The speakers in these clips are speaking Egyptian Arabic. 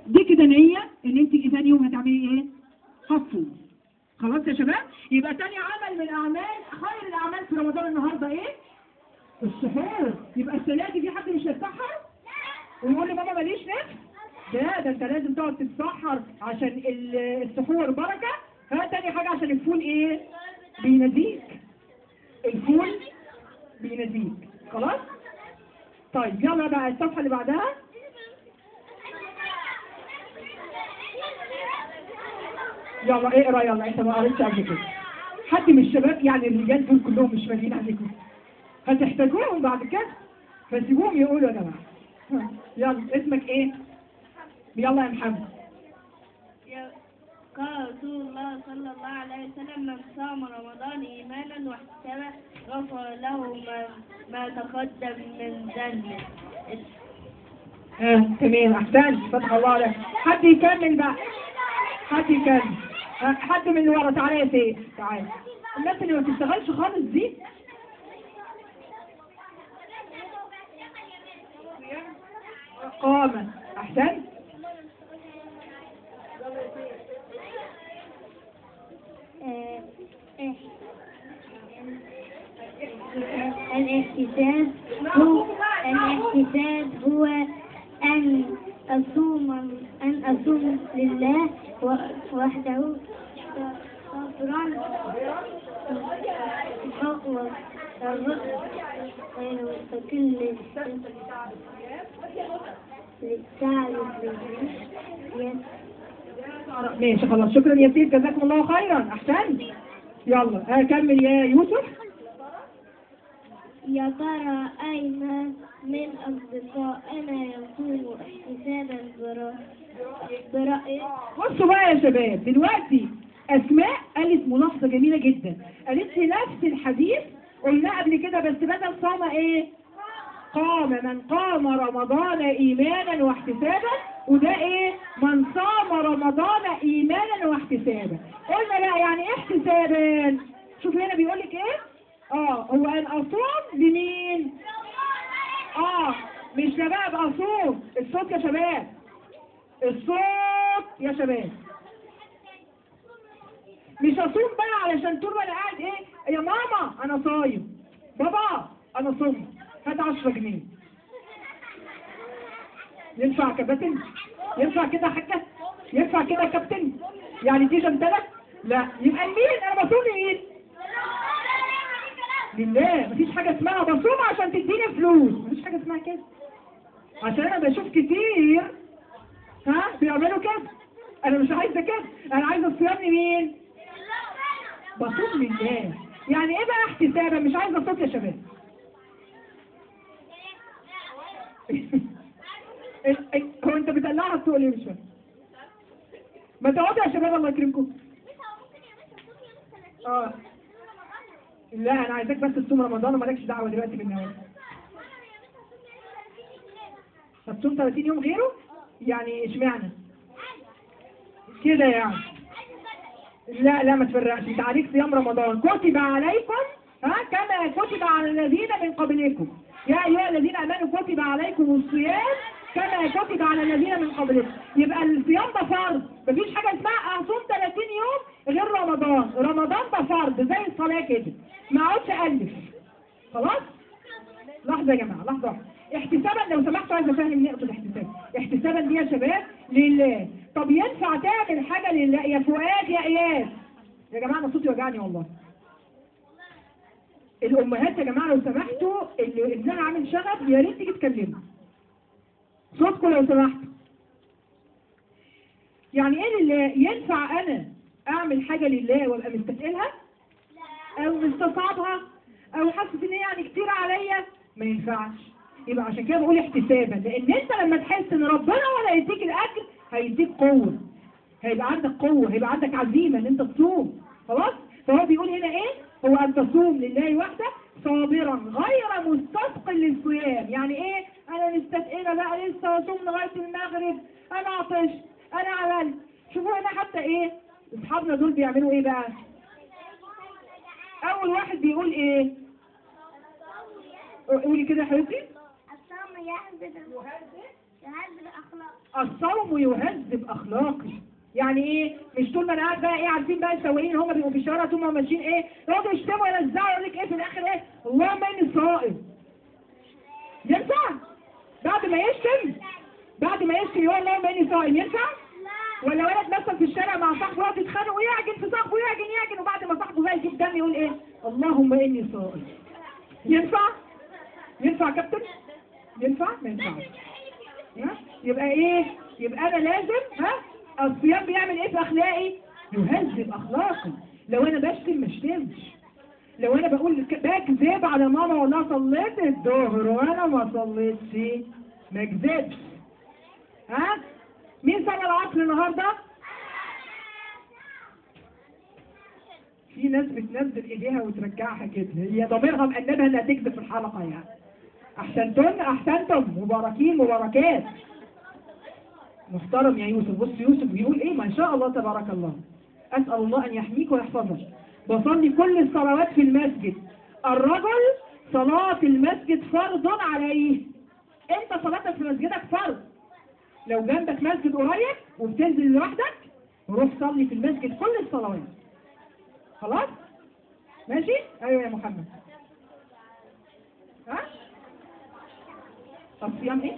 دي كده نية ان انت ثاني يوم هتعملي ايه هتصوم خلاص يا شباب يبقى تاني عمل من اعمال خير الاعمال في رمضان النهارده ايه السحور يبقى السنه دي في حد مش هيتسحر ويقول لي ماما ماليش نفس لا ده انت لازم تقعد تتسحر عشان ال- السحور بركه ها تاني حاجه عشان الفول ايه بيناديك الفول بيناديك خلاص طيب يلا بقى الصفحه اللي بعدها يلا اقرا يلا انت ما قريتش قبل كده حد من الشباب يعني الرجال دول كلهم مش فاهمين عليكم هتحتاجوهم بعد كده فسيبوهم يقولوا يا جماعه ها، يلا اسمك ايه يلا يا محمد قال رسول الله صلى الله عليه وسلم من صام رمضان إيمانا واحتسابا غفر له ما, ما تقدم من ذنبه اه تمام احسنت فتح الله عليك حد يكمل بقى حد يكمل اه، حد من اللي ورا تعالى يا سيف تعالى الناس اللي ما بتشتغلش خالص دي قامة احسنت الاحتساب هو الاحتساب هو أن أصوم أن أصوم لله وحده صبرا حقا غير مستقل للسعي ماشي خلاص شكرا يا سيف جزاكم الله خيرا احسنت يلا ها كمل يا يوسف يا ترى أين من أصدقائنا يصوم احتسابا برا- برأي بصوا بقى يا شباب دلوقتي اسماء قالت ملاحظه جميله جدا قالت لي نفس الحديث قلناه قبل كده بس بدل صام ايه قام من قام رمضان ايمانا واحتسابا وده ايه من صام رمضان ايمانا واحتسابا قلنا لا يعني ايه احتسابا شوف هنا بيقول لك ايه اه هو ان اصوم لمين اه مش شباب اصوم الصوت يا شباب الصوت يا شباب مش اصوم بقى علشان طول ما انا قاعد ايه يا ماما انا صايم بابا انا صمت هات 10 جنيه ينفع كباتن ينفع كده يا حاجه ينفع كده يا كابتن يعني دي جنتلك لا يبقى لمين انا بصوم لمين لله مفيش حاجه اسمها بصوم عشان تديني فلوس مفيش حاجه اسمها كده عشان انا بشوف كتير ها بيعملوا كده انا مش عايزه كده انا عايزه الصيام لمين بصوم لله يعني ايه بقى احتسابا مش عايزه صوت يا شباب ال- ال- هو انت بتقلعها تقول ايه مش فاهم ما تقعدوا يا شباب الله يكرمكم اه لا انا عايزاك بس تصوم رمضان ومالكش دعوه دلوقتي بالنوافل هتصوم 30 يوم غيره يعني اشمعنى كده يعني لا لا ما تفرقش انت عليك صيام رمضان كتب عليكم ها كما كتب على الذين من قبلكم يا ايها الذين امنوا كتب عليكم الصيام كما كتب على الذين من قبلكم يبقى الصيام ده فرض مفيش حاجه اسمها اصوم 30 يوم غير رمضان رمضان ده فرض زي الصلاه كده ما اقعدش الف خلاص لحظه يا جماعه لحظه واحدة. احتسابا لو سمحتوا عايز افهم نقطه الاحتساب احتسابا دي يا شباب لله طب ينفع تعمل حاجه لله يا فؤاد يا اياس يا جماعه انا صوتي وجعني والله الامهات يا جماعه لو سمحتوا اللي ابنها عامل شغب يا ريت تيجي تكلمه صوتكم لو سمحتوا يعني ايه لله ينفع انا اعمل حاجه لله وابقى مستثقلها او مستصعبها او حاسس ان هي يعني كتير عليا ما ينفعش يبقى عشان كده بقول احتسابا لان انت لما تحس ان ربنا ولا يديك الاجر هيديك قوه هيبقى عندك قوه هيبقى عندك عزيمه ان انت تصوم خلاص فهو بيقول هنا ايه هو ان تصوم لله وحده صابرا غير مستثقل للصيام يعني ايه انا مستثقله بقى لسه اصوم لغايه المغرب انا عطشت انا عملت شوفوا هنا حتى ايه اصحابنا دول بيعملوا ايه بقى اول واحد بيقول ايه قولي كده يا حبيبتي الصوم يحدث يهذب أخلاق الصوم يهذب اخلاقي يعني ايه مش طول ما انا قاعد بقى ايه عارفين بقى السواقين هم بيبقوا في الشارع طول ما هم ماشيين ايه يقعدوا يشتموا يلزعوا يقول لك ايه في الاخر ايه اللهم اني صائم ينفع بعد ما يشتم بعد ما يشتم يقول اللهم اني صائم ينفع ولا ولد مثلا في الشارع مع صاحبه يقعد يتخانق ويعجن في صاحبه يعجن يعجن وبعد ما صاحبه بقى يجيب دم يقول ايه اللهم اني صائم ينفع ينفع يا كابتن ينفع ما ينفعش ها؟ يبقى ايه يبقى انا لازم ها الصيام بيعمل ايه في اخلاقي يهذب اخلاقي لو انا بشتم ما اشتمش لو انا بقول ك- بكذب على ماما وانا صليت الظهر وانا ما صليتش ما اكذبش ها مين صلى العصر النهارده في ناس بتنزل ايديها وترجعها كده هي ضميرها مقلبها انها تكذب في الحلقه يعني احسنتن احسنتم مباركين مباركات محترم يا يوسف بص يوسف بيقول ايه ما شاء الله تبارك الله اسال الله ان يحميك ويحفظك بصلي كل الصلوات في المسجد الرجل صلاة المسجد فرض عليه انت صلاتك في مسجدك فرض لو جنبك مسجد قريب وبتنزل لوحدك روح صلي في المسجد كل الصلوات خلاص ماشي ايوه يا محمد ها الصيام ايه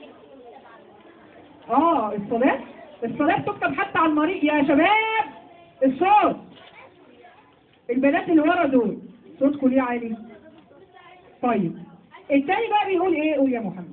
اه الصلاة الصلاة تكتب حتى على المريض يا شباب الصوت البنات اللي ورا دول صوتكم ليه عالي طيب التاني بقى بيقول ايه قول يا محمد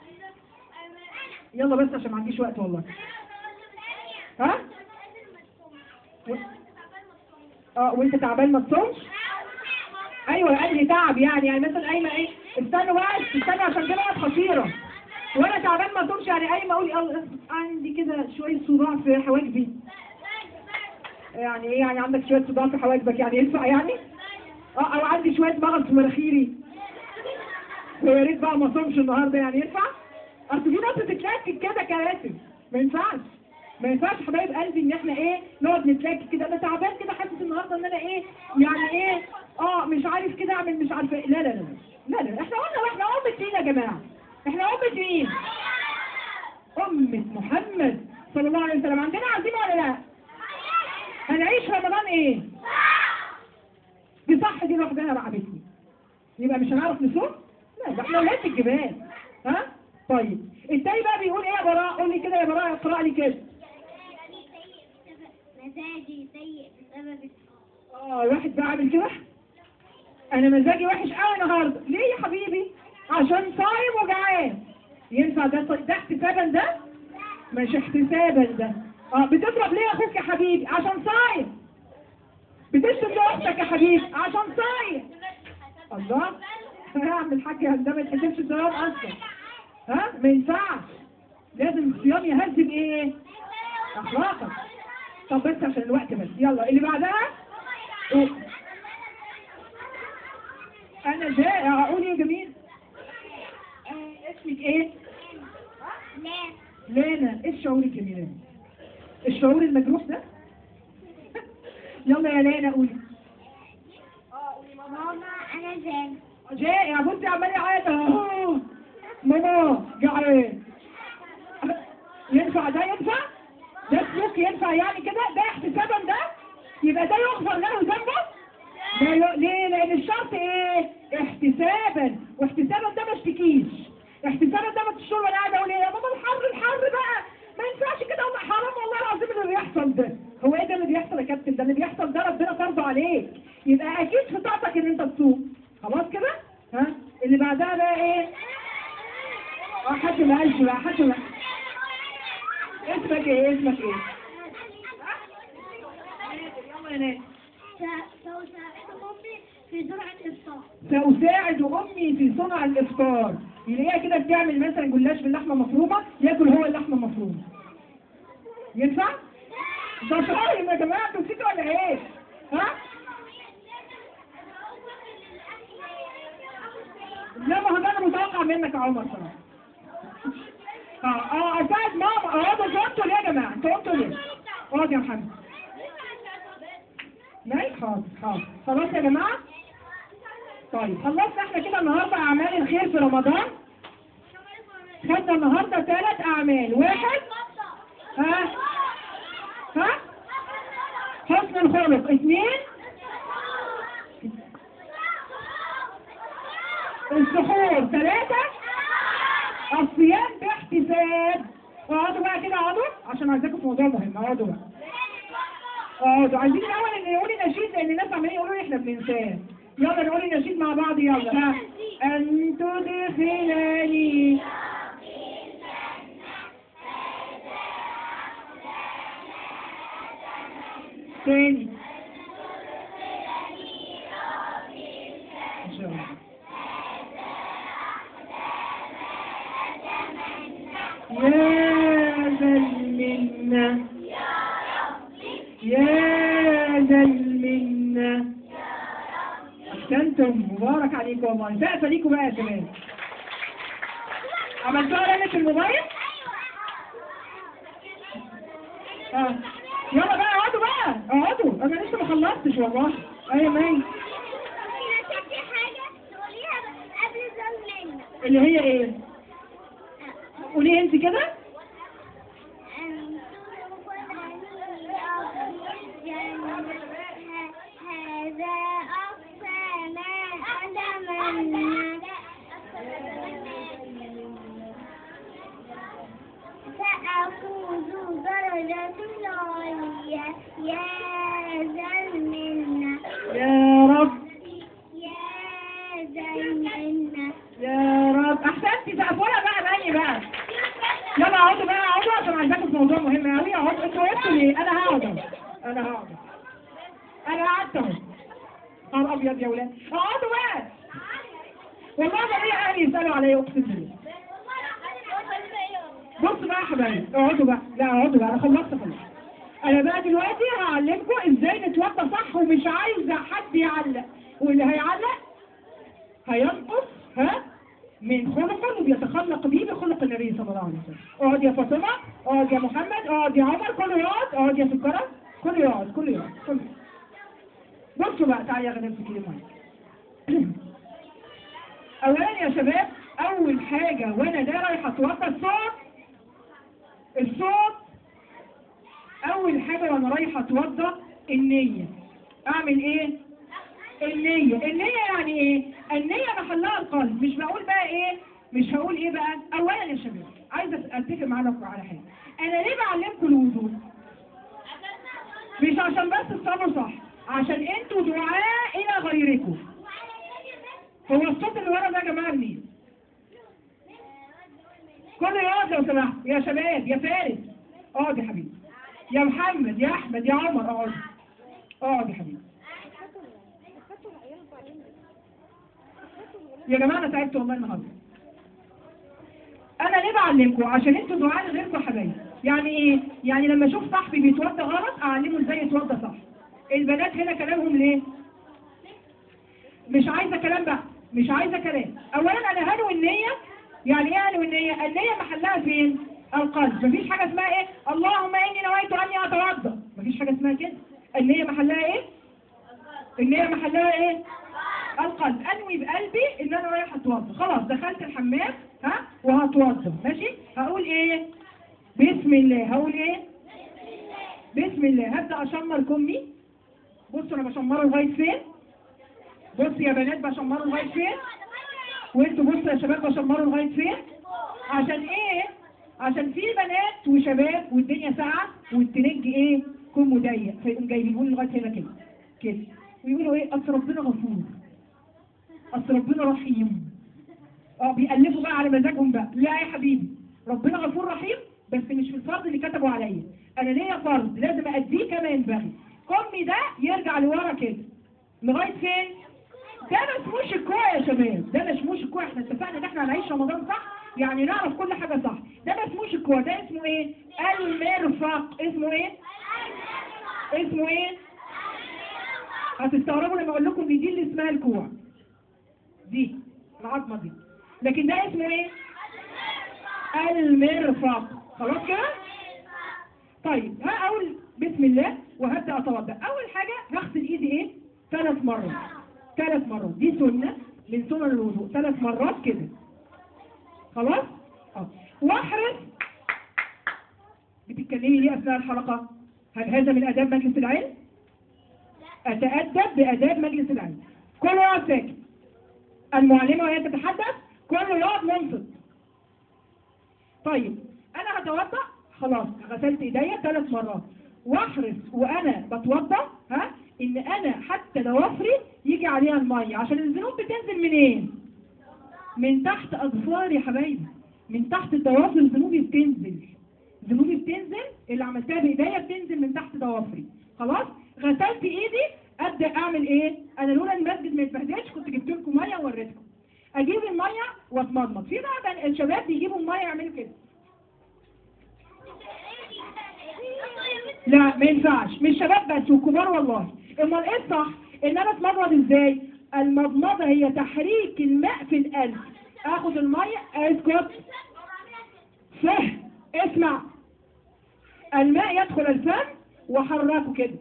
يلا بس عشان ما عنديش وقت والله ها و- اه وانت تعبان ما تصومش ايوه قال لي تعب يعني يعني مثلا قايمه ايه استنوا بقى استنوا عشان كده وقت خطيره وانا تعبان ما اصومش يعني قايمه اقول اه عندي كده شويه صداع في حواجبي يعني ايه يعني عندك شويه صداع في حواجبك يعني ينفع يعني اه او عندي شويه مغص في مناخيري ويا ريت بقى ما اصومش النهارده يعني ينفع اصل في ناس بتتلكك كده كراتب ما ينفعش ما ينفعش حبايب قلبي ان احنا ايه نقعد نتلكك كده انا تعبان كده حاسس النهارده ان انا ايه يعني ايه اه مش عارف كده اعمل مش عارفه إيه. لا لا لا لا لا احنا قلنا احنا امة مين يا جماعه احنا امة مين أمة محمد صلى الله عليه وسلم عندنا عزيمة ولا لا هنعيش رمضان ايه دي صح دي لوحدها رعبتني يبقى مش هنعرف نصوم لا ده احنا ولاد الجبال ها طيب التاني بقى بيقول ايه يا براء قول لي كده يا براء اقرا لي كده مزاجي سيء بسبب اه الواحد بقى عامل كده انا مزاجي وحش قوي النهارده ليه يا حبيبي عشان صايم وجعان ينفع ده ده احتسابا ده مش احتسابا ده اه بتضرب ليه اخوك يا حبيبي عشان صايم بتشتم ليه اختك يا حبيبي عشان صايم الله يا عم الحاج ده ما يتحسبش صيام اصلا ها ما ينفعش لازم الصيام يهذب ايه اخلاقك طب بس عشان الوقت بس يلا اللي بعدها إيه؟ انا جاي اقول يا جميل آه، اسمك ايه لا لانا ايه شعورك يا لانا الشعور المجروح ده يلا يا لانا قولي ماما انا زين جاي يا بنتي عمال يعيط اهو ماما جعان ينفع ده ينفع ده سلوك ينفع يعني كده ده احتسابا ده يبقى ده يغفر له ذنبه لا ي... ليه لان الشرط ايه احتسابا واحتسابا ده ما اشتكيش احتسابا ده ما تشتغل وانا قاعده اقول ايه يا ماما الحر الحر بقى ما ينفعش كده والله حرام والله العظيم اللي بيحصل ده هو ايه ده اللي بيحصل يا كابتن ده اللي بيحصل ده ربنا فرضه عليك يبقى اكيد في طاقتك ان انت تصوم خلاص كده ها اللي بعدها بقى ايه اه حد ما قالش بقى حد ما اسمك ايه اسمك ايه يلا يا ناس سأساعد أمي في زرع الإفطار سأساعد أمي في صنع الإفطار يلاقيها كده بتعمل مثلا جلاش باللحمة مفرومة ياكل هو اللحمة مفرومة ينفع؟ ده صايم يا جماعة انتوا نسيتوا ولا ايه؟ ها؟ لا ما هو ده انا متوقع منك يا عمر صراحة اه اه اساعد ماما اه ده انتوا قلتوا ليه يا جماعة؟ انتوا قلتوا ليه؟ اقعد يا محمد ماشي حاضر حاضر خلاص يا جماعة؟ طيب خلصنا احنا كده النهارده اعمال الخير في رمضان خدنا النهارده ثلاث اعمال واحد ها ها حسن الخلق اثنين السحور ثلاثة الصيام باحتساب اقعدوا بقى كده اقعدوا عشان عايزاكم في موضوع مهم اقعدوا بقى اقعدوا عايزين الاول ان يقولي نشيد لان الناس عمالين يقولوا لي احنا بننساه يلا نقول النشيد مع بعض يلا ها ان تدخلني تاني إن شاء الله. يا ذا المنة يا ذا المنة أحسنتم مبارك عليكم والله سقف ليكم بقى يا شباب عملتوها لنا في الموبايل؟ اه يلا بقى اقعدوا بقى اقعدوا انا لسه ما خلصتش والله ايوه ماي اللي هي ايه؟ قولي انت كده هذا أقصى ما أتمنى سأفوز درجة عليا يا ذا المنة يا رب يا ذا المنة يا رب احسنتي سقفونا بقى بني بقى يلا اقعدوا بقى اقعدوا عشان عايزاكم في موضوع مهم قوي اقعدوا انتوا وقفتوا ليه؟ انا هقعد اهو. انا هقعد انا قعدت اهو نهار ابيض يا ولاد اقعدوا بقى والله ما ليا اهلي يسالوا عليا اقسم بالله بصوا بقى يا حبايبي اقعدوا بقى لا اقعدوا بقى انا خلصت خلاص انا بقى دلوقتي هعلمكم ازاي نتوضى صح ومش عايزه حد يعلق واللي هيعلق هينقص ها من خلق وبيتخلق به بخلق النبي صلى الله عليه وسلم اقعد يا فاطمه اقعد يا محمد اقعد يا عمر كله يقعد اقعد يا سكره كله يقعد كله يقعد كله يقعد. بصوا بقى تعالي يا غنم في كلمه اولا يا شباب اول حاجه وانا ده رايحه اتوضى الصوت الصوت اول حاجه وانا رايحه اتوضى النيه اعمل ايه النية النية يعني ايه النية محلها القلب مش بقول بقى ايه مش هقول ايه بقى اولا يا شباب عايزه اتفق معاكم على حاجه انا ليه بعلمكم الوضوء مش عشان بس تصلوا صح عشان انتوا دعاء الى غيركم هو الصوت اللي ورا ده يا جماعه منين كله يقعد لو سمحت يا شباب يا فارس اقعد يا حبيبي يا محمد يا احمد يا عمر اقعد اقعد يا حبيبي يا جماعه انا تعبت والله النهارده انا ليه بعلمكم عشان انتوا دعاء غيركم حبايبي يعني ايه يعني لما اشوف صاحبي بيتوضى غلط اعلمه ازاي يتوضى صح البنات هنا كلامهم ليه مش عايزه كلام بقى مش عايزه كلام اولا انا هنوي النيه يعني ايه هنوي النيه النيه محلها فين القلب مفيش حاجه اسمها ايه اللهم اني نويت اني اتوضا مفيش حاجه اسمها كده النيه محلها ايه النيه محلها ايه القلب انوي بقلبي ان انا رايح اتوضى خلاص دخلت الحمام ها وهتوضى ماشي هقول ايه بسم الله هقول ايه بسم الله هبدا اشمر كمي بصوا انا بشمره لغايه فين بصوا يا بنات بشمره لغايه فين وانتوا بصوا يا شباب بشمره لغايه فين عشان ايه عشان في بنات وشباب والدنيا ساعه والترنج ايه كم ضيق فيقوم جايبين يقولوا لغايه هنا كده كده ويقولوا ايه اصل ربنا غفور اصل ربنا رحيم اه بيألفوا بقى على مزاجهم بقى لا يا حبيبي ربنا غفور رحيم بس مش في الفرض اللي كتبوا عليا انا ليا فرض لازم اديه كما ينبغي كمي ده يرجع لورا كده لغايه فين ده ما اسموش الكوع يا شباب ده ما اسموش الكوع احنا اتفقنا ان احنا هنعيش رمضان صح يعني نعرف كل حاجه صح ده ما اسموش الكوع ده اسمه ايه المرفق اسمه ايه اسمه ايه هتستغربوا لما اقول لكم ان دي اللي اسمها الكوع دي العظمه دي لكن ده اسمه ايه المرفق خلاص كده طيب ها اقول بسم الله وهبدا اتوضا اول حاجه هغسل ايدي ايه ثلاث مرات ثلاث مرات دي سنه من سنن الوضوء ثلاث مرات كده خلاص اه واحرص بتتكلمي ليه اثناء الحلقه هل هذا من اداب مجلس العلم اتادب باداب مجلس العلم كل يقعد ساكت المعلمه وهي تتحدث كله يقعد منصت طيب انا هتوضا خلاص غسلت ايديا ثلاث مرات واحرص وانا بتوضا ها ان انا حتى ضوافري يجي عليها الميه عشان الذنوب بتنزل منين من تحت اظفاري يا حبايبي من تحت الضوافر ذنوبي بتنزل ذنوبي بتنزل اللي عملتها بايديا بتنزل من تحت ضوافري خلاص غسلت ايدي ابدا اعمل ايه انا لولا المسجد ما يتبهدلش كنت جبت لكم ميه ووريتكم اجيب الميه واتمضمض في بقى الشباب بيجيبوا الميه يعملوا كده لا ما ينفعش مش شباب بس وكبار والله امال ايه الصح ان انا اتمضمض ازاي المضمضه هي تحريك الماء في القلب اخد الميه اسكت فهم اسمع الماء يدخل الفم واحركه كده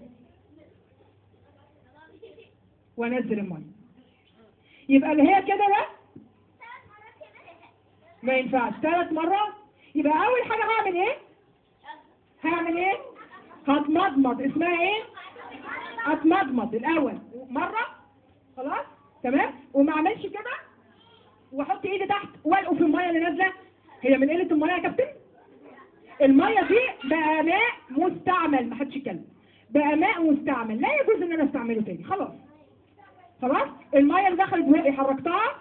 وانزل الميه يبقى اللي هي كده بقى ما ينفعش ثلاث مرات يبقى اول حاجه هعمل ايه هعمل ايه هتمضمض اسمها ايه اتمضمض الاول مره خلاص تمام وما اعملش كده واحط ايدي تحت والقوا في الميه اللي نازله هي من قله الميه يا كابتن الميه دي بقى ماء مستعمل ما حدش يتكلم بقى ماء مستعمل لا يجوز ان انا استعمله تاني خلاص خلاص الميه اللي دخلت بوقي حركتها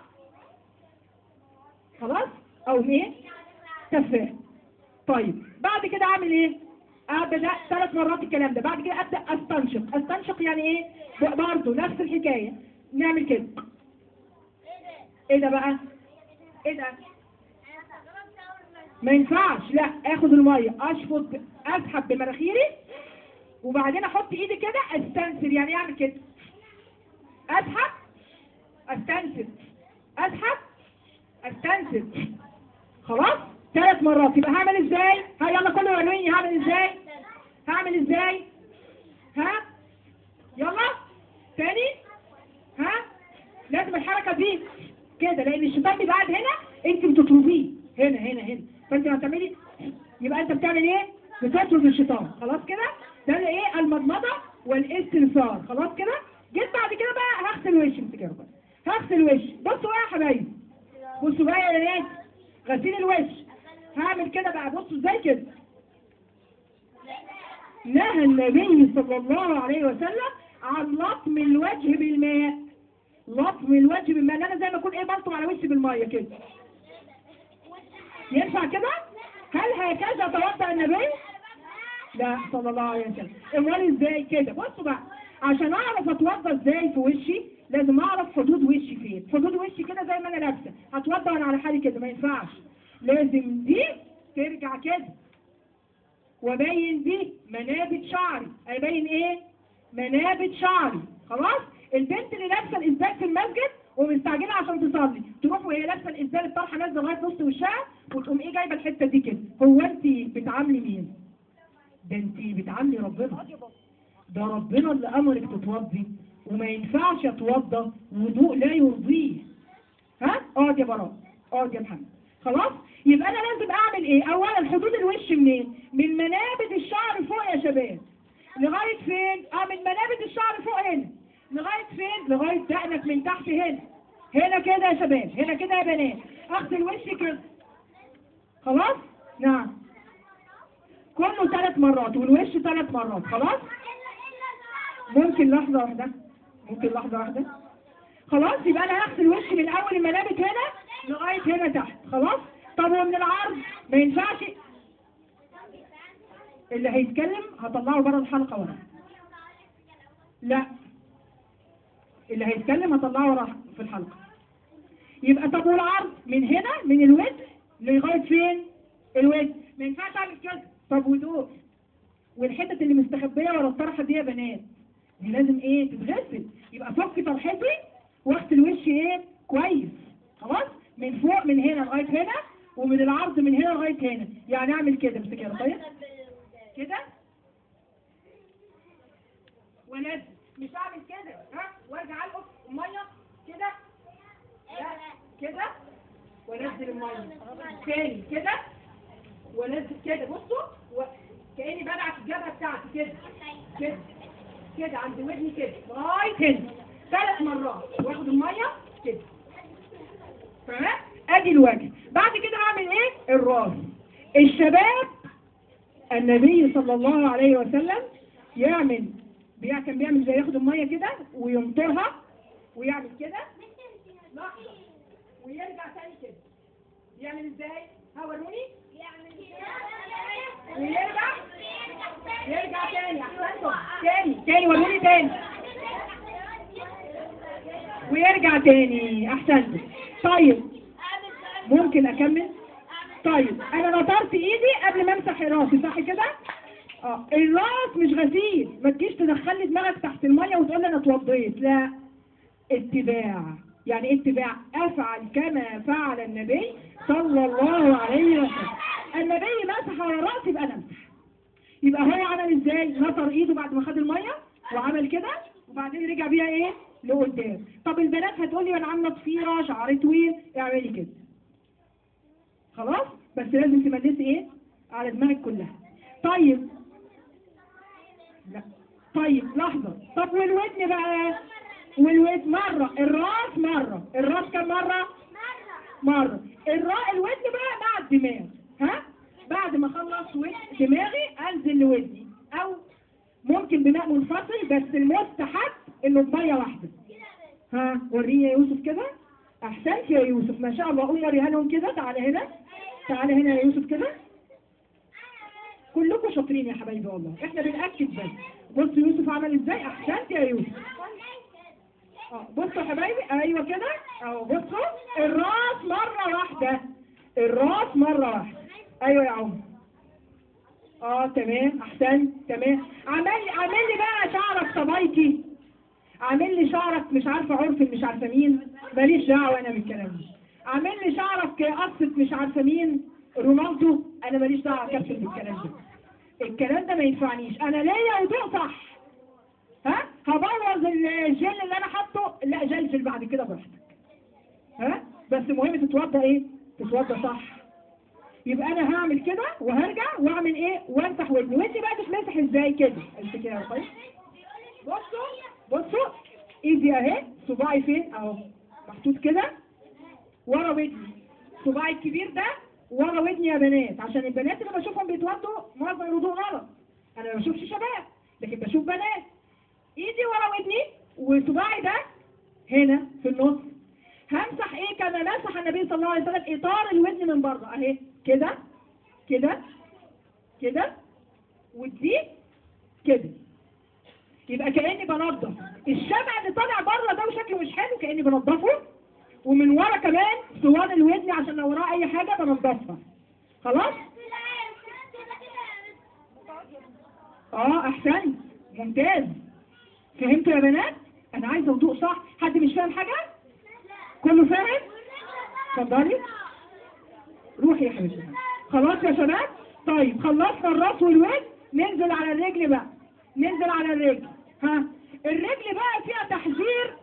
خلاص او ايه تفاح طيب بعد كده اعمل ايه ابدا ثلاث مرات الكلام ده بعد كده ابدا استنشق استنشق يعني ايه برضه نفس الحكايه نعمل كده ايه ده بقى ايه ده ما ينفعش لا اخد الميه اشفط اسحب بمناخيري وبعدين احط ايدي كده استنسر يعني اعمل كده اسحب استنسر اسحب استنسر خلاص ثلاث مرات يبقى هعمل ازاي ها يلا كله وريني هعمل ازاي هعمل ازاي ها يلا تاني ها لازم الحركه دي كده لان الشيطان بيبقى قاعد هنا انت بتطرديه هنا هنا هنا فانت لما تعملي يبقى انت بتعمل ايه بتطرد الشيطان خلاص كده ده اللي ايه المضمضه والاستنثار خلاص كده جيت بعد كده بقى هغسل وشي انت كده بقى هغسل وشي بصوا بقى يا حبايبي بصوا بقى يا ناس غسيل الوش هعمل كده بقى بصوا ازاي كده نهى النبي صلى الله عليه وسلم عن لطم الوجه بالماء لطم الوجه بالماء إن انا زي ما اكون ايه بلطم على وشي بالميه كده ينفع كده هل هكذا توضا النبي لا صلى الله عليه وسلم امال ازاي كده بصوا بقى عشان اعرف اتوضا ازاي في وشي لازم اعرف حدود وشي فين حدود وشي كده زي ما انا لابسه هتوضا وانا على حالي كده ما ينفعش لازم دي ترجع كده وابين دي منابت شعري ابين ايه منابت شعري خلاص البنت اللي لابسه الازاز في المسجد ومستعجله عشان تصلي تروح وهي لابسه الازاز الطرحه نازله لغايه نص وشها وتقوم ايه جايبه الحته دي كده هو انت بتعاملي مين ده انت بتعاملي ربنا ده ربنا اللي امرك تتوضي وما ينفعش اتوضى وضوء لا يرضيه ها اقعد يا براء اقعد يا محمد خلاص يبقى انا لازم اعمل ايه اولا حدود الوش منين من منابت الشعر فوق يا شباب لغايه فين اه من منابت الشعر فوق هنا لغايه فين لغايه دقنك من تحت هنا هنا كده يا شباب هنا كده يا بنات اغسل وشي كده خلاص نعم كله ثلاث مرات والوش ثلاث مرات خلاص ممكن لحظه واحده ممكن لحظه واحده خلاص يبقى انا هغسل وشي من اول المنابت هنا لغايه هنا تحت خلاص طب ومن العرض ما ينفعش اللي هيتكلم هطلعه بره الحلقه ورا لا اللي هيتكلم هطلعه ورا في الحلقه يبقى طب والعرض من هنا من الوجه لغايه فين الوجه ما ينفعش اعمل كده طب ودول والحتت اللي مستخبيه ورا الطرحه دي يا بنات دي لازم ايه تتغسل يبقى فك طرحتي واغسل وشي ايه كويس خلاص من فوق من هنا لغايه هنا ومن العرض من هنا لغايه هنا يعني اعمل كده امسك كده طيب كده وانزل مش اعمل كده ها وارجع القط الميه كده لا كده وانزل الميه تاني كده وانزل كده بصوا و... كاني بدعك الجبهه بتاعتي كده كده كده عند ودني كده لغايه هنا ثلاث مرات واخد الميه كده تمام ادي الوجه بعد كده هعمل ايه الراس الشباب النبي صلى الله عليه وسلم يعمل بيع كان بيعمل زي ياخد الميه كده ويمطرها ويعمل كده لحظه ويرجع تاني كده يعمل ازاي هوروني ويرجع يرجع تاني احسنتم تاني تاني وروني تاني ويرجع تاني احسنتم طيب ممكن اكمل طيب انا نطرت ايدي قبل ما امسح راسي صح كده اه الراس مش غسيل ما تجيش تدخل لي دماغك تحت الميه وتقول لي انا اتوضيت لا اتباع يعني ايه اتباع افعل كما فعل النبي صلى الله عليه وسلم النبي مسح على راسي يبقى انا امسح يبقى هو عمل ازاي نطر ايده بعد ما خد الميه وعمل كده وبعدين رجع بيها ايه لقدام طب البنات هتقولي انا عامله ضفيره شعري طويل اعملي كده خلاص بس لازم تملسي ايه على دماغك كلها طيب لا طيب لحظة طب والودن بقى والودن مرة الراس مرة الراس كم مرة مرة الرا الودن بقى مع الدماغ ها بعد ما اخلص ود- دماغي انزل لودني او ممكن بماء منفصل بس المستحب انه بمية واحدة ها وريني يا يوسف كده احسنت يا يوسف ما شاء الله قوم وريها لهم كده تعالى هنا تعالى هنا يا يوسف كده كلكم شاطرين يا حبايبي والله احنا بنأكد بس بص يوسف عمل ازاي احسنت يا يوسف اه بصوا يا حبايبي ايوه كده اهو بصوا الراس مره واحده الراس مره واحده ايوه يا عمر اه تمام احسنت تمام عمل عمل لي بقى شعرك صبايكي عامل لي شعرك مش عارفه عرف مش عارفه مين ماليش دعوه انا بالكلام ده عامل لي شعرك قصه مش عارفه مين رونالدو انا ماليش دعوه كابتن بالكلام ده الكلام ده ما ينفعنيش انا ليا وضوء صح ها هبوظ الجل اللي انا حاطه لا جلجل بعد كده براحتك ها بس المهم تتوضى ايه تتوضى صح يبقى انا هعمل كده وهرجع واعمل ايه وامسح ودني ودني بقى تتمسح ازاي كده امسك يا طيب بصوا بصوا ايدي اهي صباعي فين اهو محطوط كده ورا ودني صباعي الكبير ده ورا ودني يا بنات عشان البنات اللي بشوفهم بيتوضوا معظم الوضوء غلط انا ما بشوفش شباب لكن بشوف بنات ايدي ورا ودني وصباعي ده هنا في النص همسح ايه كما مسح النبي صلى الله عليه وسلم اطار الودن من بره اهي كده كده كده ودي كده يبقى كاني بنضف الشمع اللي طالع بره ده وشكله مش حلو كاني بنضفه ومن ورا كمان صوان الودن عشان لو وراه اي حاجه بنضفها خلاص اه احسنت ممتاز فهمتوا يا بنات انا عايزه وضوء صح حد مش فاهم حاجه كله فاهم اتفضلي روحي يا حبيبتي خلاص يا شباب طيب خلصنا الراس والوجه ننزل على الرجل بقى ننزل على الرجل ها الرجل بقى فيها تحذير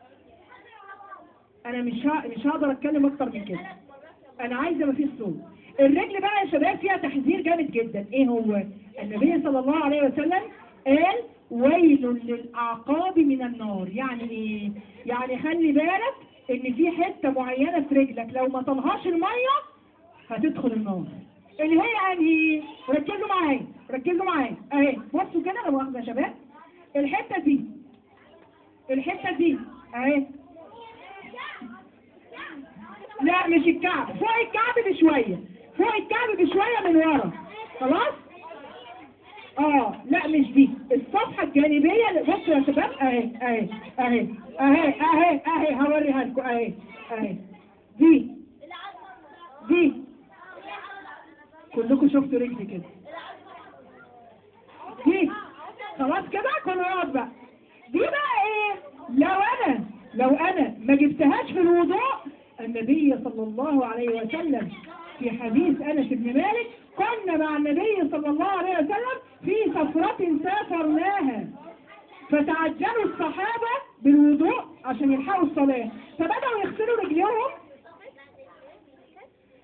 انا مش ها... مش هقدر اتكلم اكتر من كده انا عايزه ما فيش صوت الرجل بقى يا شباب فيها تحذير جامد جدا ايه هو النبي صلى الله عليه وسلم قال ويل للاعقاب من النار يعني ايه يعني خلي بالك ان في حته معينه في رجلك لو ما طلعهاش الميه هتدخل النار اللي هي انهي ركزوا معايا ركزوا معايا اهي بصوا كده لو واخده يا شباب الحته دي الحته دي اهي لا مش الكعب فوق الكعب بشويه فوق الكعب بشويه من ورا خلاص اه لا مش دي الصفحه الجانبيه اللي بصوا يا شباب اهي اهي اهي اهي اهي اهي هوريها لكم اهي اهي دي دي كلكم شفتوا رجلي كده دي خلاص كده كله يقعد بقى دي بقى ايه لو انا لو انا ما جبتهاش في الوضوء النبي صلى الله عليه وسلم في حديث انس بن مالك كنا مع النبي صلى الله عليه وسلم في سفرة سافرناها فتعجلوا الصحابة بالوضوء عشان يلحقوا الصلاة فبدأوا يغسلوا رجليهم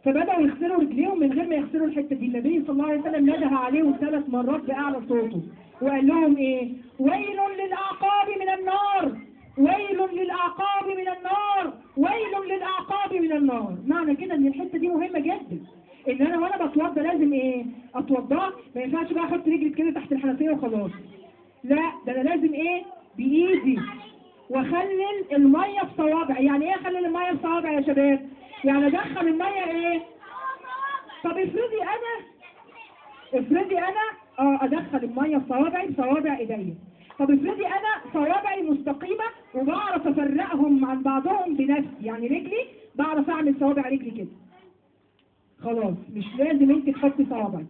فبدأوا يغسلوا رجليهم من غير ما يغسلوا الحتة دي النبي صلى الله عليه وسلم نده عليهم ثلاث مرات بأعلى صوته وقال لهم ايه ويل للأعقاب من النار ويل للأعقاب من النار ويل للأعقاب من النار معنى كده ان الحتة دي مهمة جدا ان انا وانا بتوضى لازم ايه اتوضى ما ينفعش بقى احط رجلي كده تحت الحنفية وخلاص لا ده انا لازم ايه بايدي واخلل الميه في صوابعي يعني ايه اخلل الميه في صوابعي يا شباب يعني ادخل الميه ايه طب افرضي انا افرضي انا اه ادخل الميه في صوابعي بصوابع ايديا طب افرضي انا صوابعي مستقيمه وبعرف افرقهم عن بعضهم بنفسي يعني رجلي بعرف اعمل صوابع رجلي كده خلاص مش لازم انت تحطي صوابعك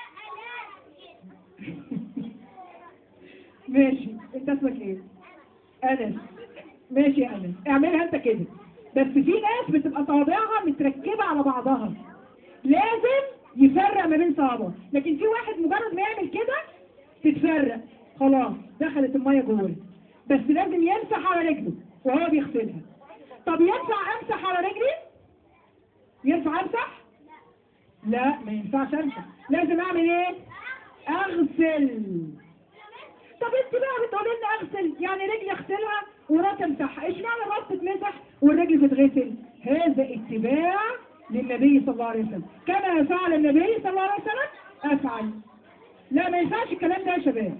ماشي انت اسمك ايه انس ماشي يا انس اعملها انت كده بس في ناس بتبقى صوابعها متركبه على بعضها لازم يفرق ما بين صوابعه لكن في واحد مجرد ما يعمل كده تتفرق خلاص دخلت الميه جوه بس لازم يمسح على رجله وهو بيغسلها طب ينفع امسح على رجلي ينفع امسح لا ما ينفعش امسح لازم اعمل ايه اغسل طب انت بقى بتقولي لنا اغسل يعني رجلي اغسلها وراس امسحها اشمعنى الراس تتمسح والرجل تتغسل هذا اتباع للنبي صلى الله عليه وسلم كما فعل النبي صلى الله عليه وسلم افعل لا ما ينفعش الكلام ده يا شباب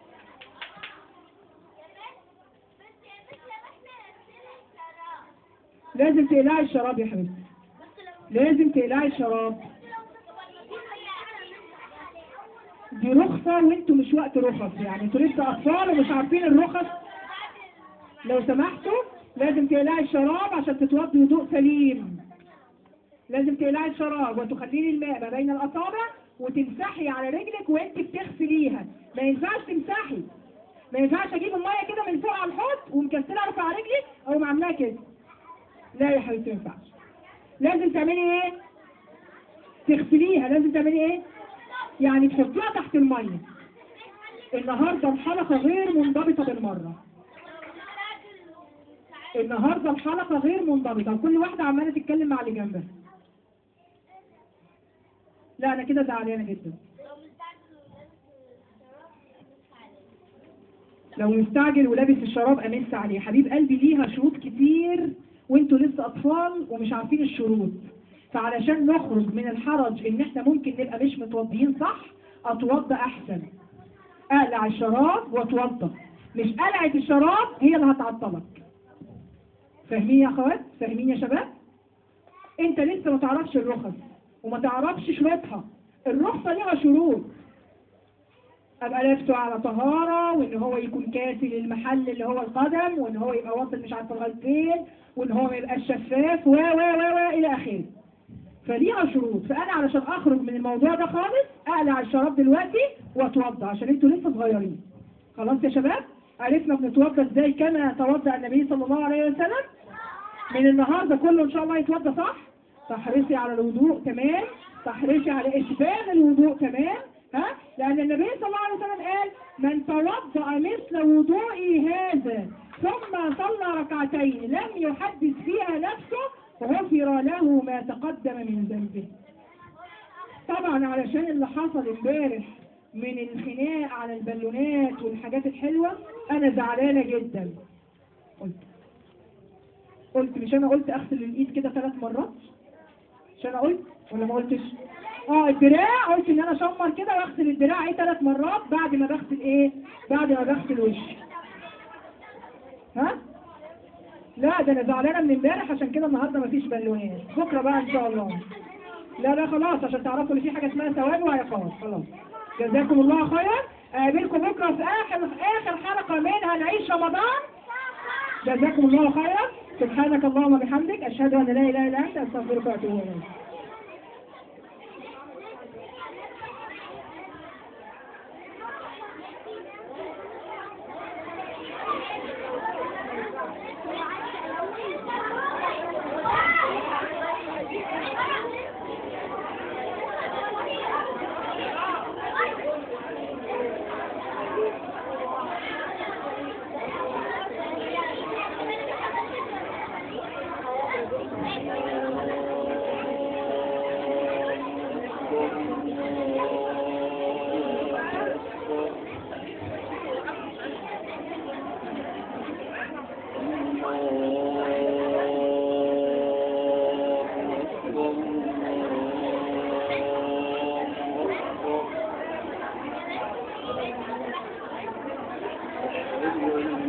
لازم تقلعي الشراب يا حبيبتي لازم تقلعي الشراب دي رخصة وانتوا مش وقت رخص يعني انتوا لسه اطفال ومش عارفين الرخص لو سمحتوا لازم تقلعي الشراب عشان تتوضي وضوء سليم لازم تقلعي الشراب وتخليني الماء ما بين الاصابع وتمسحي على رجلك وانت بتغسليها ما ينفعش تمسحي ما ينفعش اجيب الميه كده من فوق على الحوض ومكسله ارفع رجلي او عاملاها كده لا يا حبيبتي ما ينفعش لازم تعملي ايه تغسليها لازم تعملي ايه يعني تحطيها تحت الميه النهارده الحلقه غير منضبطه بالمره النهارده الحلقه غير منضبطه وكل واحده عماله تتكلم مع اللي جنبها لا انا كده زعلانه جدا لو مستعجل ولابس الشراب امس عليه حبيب قلبي ليها شروط كتير وانتوا لسه اطفال ومش عارفين الشروط فعلشان نخرج من الحرج ان احنا ممكن نبقى مش متوضيين صح اتوضى احسن اقلع الشراب واتوضى مش قلعة الشراب هي اللي هتعطلك فاهمين يا اخوات فاهمين يا شباب انت لسه ما تعرفش الرخص وما تعرفش شروطها الرخصة ليها شروط ابقى لابسه على طهارة وان هو يكون كاسي للمحل اللي هو القدم وان هو يبقى واصل مش عارفه لغايه فين وان هو ما يبقاش شفاف و و و و الى اخره فليها شروط فانا علشان اخرج من الموضوع ده خالص اقلع الشراب دلوقتي واتوضى عشان انتوا لسه صغيرين خلاص يا شباب عرفنا بنتوضى ازاي كما توضى النبي صلى الله عليه وسلم من النهارده كله ان شاء الله يتوضى صح تحرصي على الوضوء تمام تحرصي على اسباغ الوضوء تمام ها لان النبي صلى الله عليه وسلم قال من توضأ مثل وضوئي هذا ثم صلى ركعتين لم يحدث فيها نفسه غفر له ما تقدم من ذنبه طبعا علشان اللي حصل امبارح من الخناق على البالونات والحاجات الحلوة انا زعلانة جدا قلت قلت مش انا قلت اغسل الايد كده ثلاث مرات مش انا قلت ولا ما قلتش اه الدراع قلت ان انا اشمر كده واغسل الدراع ايه ثلاث مرات بعد ما بغسل ايه بعد ما بغسل وشي ها لا ده انا زعلانه من امبارح عشان كده النهارده مفيش بالونات بكره بقى ان شاء الله لا لا خلاص عشان تعرفوا ان في حاجه اسمها ثواب وعقاب خلاص جزاكم الله خيرا اقابلكم بكره في اخر اخر حلقه منها نعيش رمضان جزاكم الله خيرا سبحانك اللهم وبحمدك اشهد ان لا اله الا انت استغفرك واتوب اليك العلي